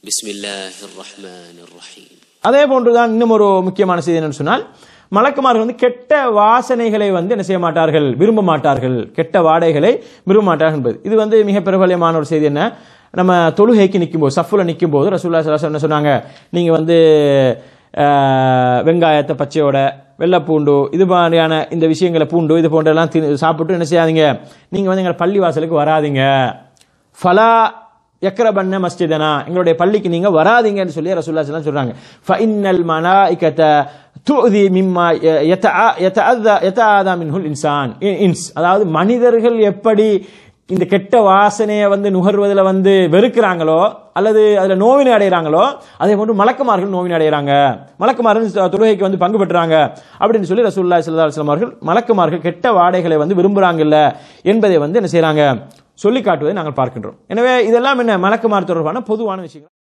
بسم الله الرحمن الرحيم அதே போன்றுதான் இன்னும் ஒரு முக்கியமான செய்தி என்னன்னு சொன்னால் மலக்குமார்கள் வந்து கெட்ட வாசனைகளை வந்து என்ன செய்ய மாட்டார்கள் விரும்ப மாட்டார்கள் கெட்ட வாடைகளை விரும்ப மாட்டார்கள் என்பது இது வந்து மிக பிரபலியமான ஒரு செய்தி என்ன நம்ம தொழுகைக்கு நிற்கும் போது சஃபுல நிற்கும் போது ரசூல்லா ஸல்லல்லாஹு என்ன சொன்னாங்க நீங்க வந்து ஆஹ், வெங்காயத்தை பச்சையோட வெள்ளைப்பூண்டு இது மாதிரியான இந்த விஷயங்களை பூண்டு இது போன்றெல்லாம் தின்னு- சாப்பிட்டு என்ன செய்யாதீங்க நீங்க வந்து எங்க பள்ளி வாசலுக்கு வராதீங்க ஃபலா யக்ரபன்ன மஸ்ஜிதனா எங்களுடைய பள்ளிக்கு நீங்க வராதீங்கன்னு சொல்லி ரசூல்லா ஸல்லல்லாஹு சொல்றாங்க ஃபஇன்னல் மலாயிகத துதி மிம்மா யதஅ- யதஅதா யதஆதா மின்ஹுல் இன்சான் இ- இன்ஸ் அதாவது மனிதர்கள் எப்படி இந்த கெட்ட வாசனையை வந்து நுகர்வதில் வந்து வெறுக்கிறாங்களோ அல்லது அதுல நோவினை அடைகிறாங்களோ அதே போன்று மலக்குமார்கள் நோவினை அடைகிறாங்க மலக்குமார்கள் தொழுகைக்கு வந்து பங்கு பெற்றுறாங்க அப்படின்னு சொல்லி ரசூல்லா ஸல்லல்லாஹு அலைஹி வஸல்லம் அவர்கள் மலக்குமார்கள் கெட்ட வாடைகளை வந்து விரும்புறாங்கல்ல என்பதை வந்து என்ன செய்றாங்க சொல்லி காட்டுவதை நாங்கள் பார்க்கின்றோம் எனவே இதெல்லாம் என்ன மலக்குமார் தொடர்பான பொதுவான விஷயங்கள்